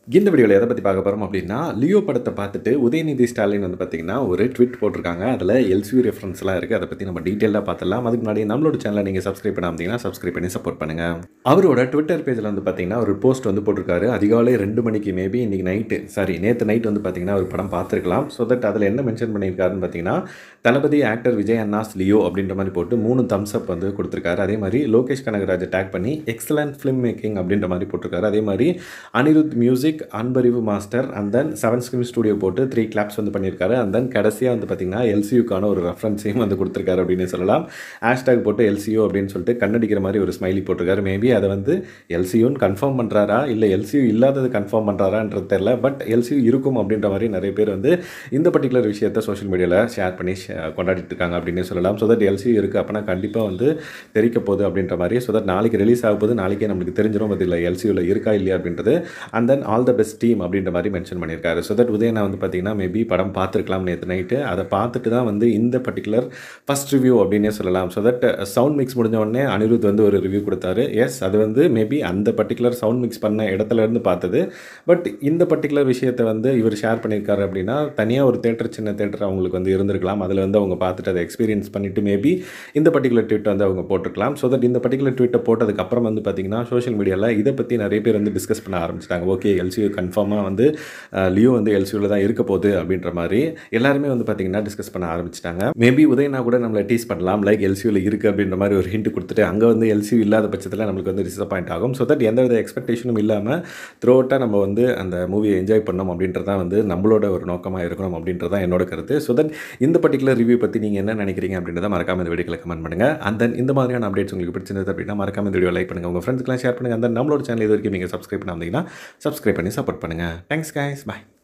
இந்த வீடியோவில் எதை பற்றி பார்க்க போகிறோம் அப்படின்னா லியோ படத்தை பார்த்துட்டு உதயநிதி ஸ்டாலின் வந்து பார்த்தீங்கன்னா ஒரு ட்விட் போட்டிருக்காங்க அதில் எல்சியூ ரெஃபரன்ஸ்லாம் இருக்குது அதை பற்றி நம்ம டீட்டெயிலாக பார்த்துலாம் அதுக்கு முன்னாடி நம்மளோட சேனலை நீங்கள் சப்ஸ்கிரைப் பண்ணாமத்தீங்கன்னா சப்ஸ்கிரைப் பண்ணி சப்போர்ட் பண்ணுங்கள் அவரோட ட்விட்டர் பேஜில் வந்து பார்த்தீங்கன்னா ஒரு போஸ்ட் வந்து போட்டிருக்காரு அதிகாலை ரெண்டு மணிக்கு மேபி இன்றைக்கி நைட்டு சாரி நேற்று நைட் வந்து பார்த்தீங்கன்னா ஒரு படம் பார்த்துருக்கலாம் ஸோ தட் அதில் என்ன மென்ஷன் பண்ணியிருக்காருன்னு பார்த்தீங்கன்னா தளபதி ஆக்டர் விஜய் அண்ணாஸ் லியோ அப்படின்ற மாதிரி போட்டு மூணு தம்ஸ் அப் வந்து கொடுத்துருக்காரு அதே மாதிரி லோகேஷ் கனகராஜை டேக் பண்ணி எக்ஸலன்ட் ஃபிலிம் மேக்கிங் அப்படின்ற மாதிரி போட்டிருக்காரு அதே மாதிரி Anirudh music Anbariv master and then seven screen studio போட்டு த்ரீ கிளாப்ஸ் வந்து பண்ணியிருக்காரு அண்ட் தென் கடைசியாக வந்து பார்த்தீங்கன்னா எல்சியூக்கான ஒரு ரெஃபரன்ஸையும் வந்து கொடுத்துருக்காரு அப்படின்னு சொல்லலாம் ஹேஷ்டேக் போட்டு எல்சியூ அப்படின்னு சொல்லிட்டு கண்ணடிக்கிற மாதிரி ஒரு ஸ்மைலி போட்டிருக்காரு மேபி அதை வந்து எல்சியூன்னு கன்ஃபார்ம் பண்ணுறாரா இல்லை எல்சியூ இல்லாதது கன்ஃபார்ம் பண்ணுறாரான்றது தெரில பட் எல்சியூ இருக்கும் அப்படின்ற மாதிரி நிறைய பேர் வந்து இந்த பர்டிகுலர் விஷயத்தை சோஷியல் மீடியாவில் ஷேர் பண்ணி ஷே- கொண்டாடிட்டு இருக்காங்க அப்படின்னு சொல்லலாம் ஸோ தட் எல்சியூ இருக்குது அப்போனா கண்டிப்பாக வந்து தெரிக்க போகுது அப்படின்ற மாதிரி ஸோ தட் நாளைக்கு ரிலீஸ் ஆக போது நாளைக்கே நம்மளுக்கு தெரிஞ்சிடும் பட் இல்லை எல்சியூவில் இருக்கா இல்லையா அப்படின்றது and then all the best team அப்படின்ற மாதிரி மென்ஷன் பண்ணியிருக்காரு ஸோ தட் உதயனா வந்து பார்த்தீங்கன்னா மேபி படம் பார்த்துருக்கலாம் நேற்று நைட்டு அதை பார்த்துட்டு தான் வந்து இந்த பர்டிகுலர் ஃபர்ஸ்ட் ரிவ்யூ அப்படின்னே சொல்லலாம் ஸோ தட் சவுண்ட் மிக்ஸ் முடிஞ்ச உடனே அனிருத் வந்து ஒரு ரிவ்யூ கொடுத்தாரு எஸ் அது வந்து மேபி அந்த பர்டிகுலர் சவுண்ட் மிக்ஸ் பண்ண இடத்துல இருந்து பார்த்தது பட் இந்த பர்டிகுலர் விஷயத்தை வந்து இவர் ஷேர் பண்ணியிருக்காரு அப்படின்னா தனியாக ஒரு தேட்டர் சின்ன தேட்டர் அவங்களுக்கு வந்து இருந்திருக்கலாம் அதில் வந்து அவங்க பார்த்துட்டு அதை எக்ஸ்பீரியன்ஸ் பண்ணிட்டு மேபி இந்த பர்டிகுலர் ட்வீட் வந்து அவங்க போட்டிருக்கலாம் ஸோ தட் இந்த பர்டிகுலர் ட்வீட்டை போட்டதுக்கு அப்புறம் வந்து பார்த்தீங்கன்னா சோஷியல் மீடியாவில் இதை பற்றி நிறைய பேர் வந்து டிஸ்கஸ் பண்ண ஆரம்பிச்சிட்டாங்க ஓகே எல்சியூ கன்ஃபார்மாக வந்து அஹ், லியோ வந்து எல்சியூவில் தான் இருக்க போகுது அப்படின்ற மாதிரி எல்லாருமே வந்து பார்த்தீங்கன்னா டிஸ்கஸ் பண்ண ஆரம்பிச்சிட்டாங்க மேபி உதயனா கூட நம்மளை டீஸ் பண்ணலாம் லைக் எல்சியூவில் இருக்குது அப்படின்ற மாதிரி ஒரு ஹிண்ட் கொடுத்துட்டு அங்கே வந்து எல்சியூ இல்லாத பட்சத்தில் நம்மளுக்கு வந்து டிசப்பாயிண்ட் ஆகும் ஸோ தட் எந்த வித எக்ஸ்பெக்டேஷனும் இல்லாமல் த்ரூ நம்ம வந்து அந்த மூவியை என்ஜாய் பண்ணோம் அப்படின்றது தான் வந்து நம்மளோட ஒரு நோக்கமாக இருக்கணும் அப்படின்றது தான் என்னோட கருத்து ஸோ தட் இந்த பர்டிகுலர் ரிவ்யூ பற்றி நீங்கள் என்ன நினைக்கிறீங்க அப்படின்றத மறக்காம இந்த வீடியோவில் கமெண்ட் பண்ணுங்கள் அண்ட் தென் இந்த மாதிரியான அப்டேட்ஸ் உங்களுக்கு பிடிச்சிருந்தது அப்படின்னா மறக்காம இந்த வீடியோ லைக் பண்ணுங்கள் உங்கள் ஃப்ரெண்ட்ஸ்க்குலாம் ஷேர் பண்ணுங்கள் அந்த நம்மளோட சேனல் இது வரைக்கும் நீங்கள் சப்ஸ்கிரைப் பண்ணாமீங்கன்னா சப்ஸ்கிரைப் பண்ணி சப்போர்ட் பண்ணுங்கள் தேங்க்ஸ் guys bye